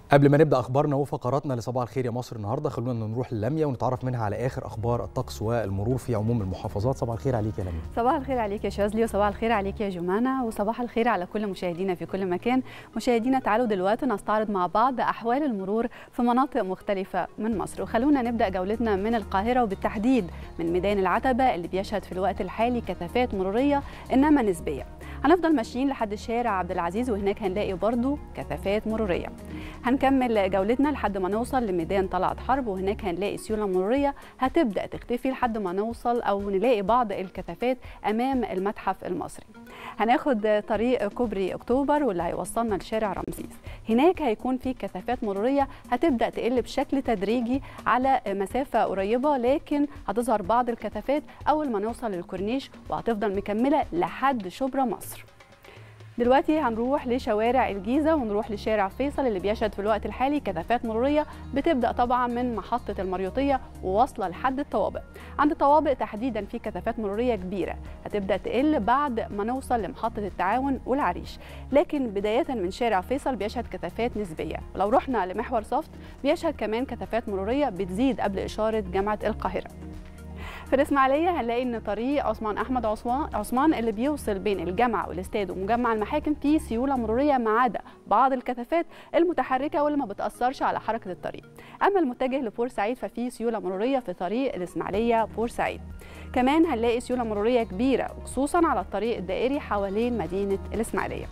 قبل ما نبدا اخبارنا وفقراتنا لصباح الخير يا مصر النهارده خلونا نروح للميا ونتعرف منها على اخر اخبار الطقس والمرور في عموم المحافظات صباح الخير عليك يا لميا صباح الخير عليك يا شاذلي وصباح الخير عليك يا جمانة وصباح الخير على كل مشاهدينا في كل مكان مشاهدينا تعالوا دلوقتي نستعرض مع بعض أحوال المرور في مناطق مختلفة من مصر وخلونا نبدأ جولتنا من القاهرة وبالتحديد من ميدان العتبة اللي بيشهد في الوقت الحالي كثافات مرورية إنما نسبية هنفضل ماشيين لحد شارع عبد العزيز وهناك هنلاقي برضو كثافات مرورية هنكمل جولتنا لحد ما نوصل لميدان طلعت حرب وهناك هنلاقي سيولة مرورية هتبدأ تختفي لحد ما نوصل أو نلاقي بعض الكثافات أمام المتحف المصري هناخد طريق كوبري أكتوبر واللي هيوصلنا لشارع رمسيس هناك هيكون في كثافات مرورية هتبدأ تقل بشكل تدريجي على مسافة قريبة لكن هتظهر بعض الكثافات أول ما نوصل للكورنيش وهتفضل مكملة لحد شبرا مصر دلوقتي هنروح لشوارع الجيزة ونروح لشارع فيصل اللي بيشهد في الوقت الحالي كثافات مرورية بتبدأ طبعا من محطة المريوطية وواصلة لحد الطوابق عند الطوابق تحديدا في كثافات مرورية كبيرة هتبدأ تقل بعد ما نوصل لمحطة التعاون والعريش لكن بداية من شارع فيصل بيشهد كثافات نسبية ولو رحنا لمحور صفت بيشهد كمان كثافات مرورية بتزيد قبل إشارة جامعة القاهرة في الإسماعيلية هنلاقي إن طريق عثمان أحمد عثمان عثمان اللي بيوصل بين الجامعة والاستاد ومجمع المحاكم فيه سيولة مرورية ما عدا بعض الكثافات المتحركة واللي ما بتأثرش على حركة الطريق أما المتجه لبورسعيد ففيه سيولة مرورية في طريق الإسماعيلية بورسعيد كمان هنلاقي سيولة مرورية كبيرة خصوصا على الطريق الدائري حوالين مدينة الإسماعيلية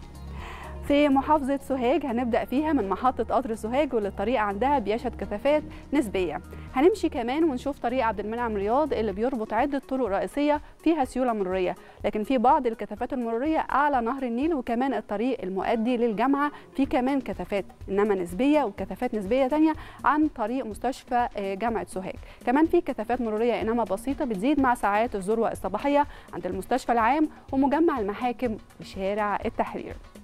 في محافظة سوهاج هنبدأ فيها من محطة قطر سوهاج واللي الطريق عندها بيشهد كثافات نسبية هنمشي كمان ونشوف طريق عبد المنعم رياض اللي بيربط عدة طرق رئيسية فيها سيولة مرورية لكن في بعض الكثافات المرورية أعلى نهر النيل وكمان الطريق المؤدي للجامعة في كمان كثافات إنما نسبية وكثافات نسبية تانية عن طريق مستشفى جامعة سوهاج كمان في كثافات مرورية إنما بسيطة بتزيد مع ساعات الذروة الصباحية عند المستشفى العام ومجمع المحاكم وشارع التحرير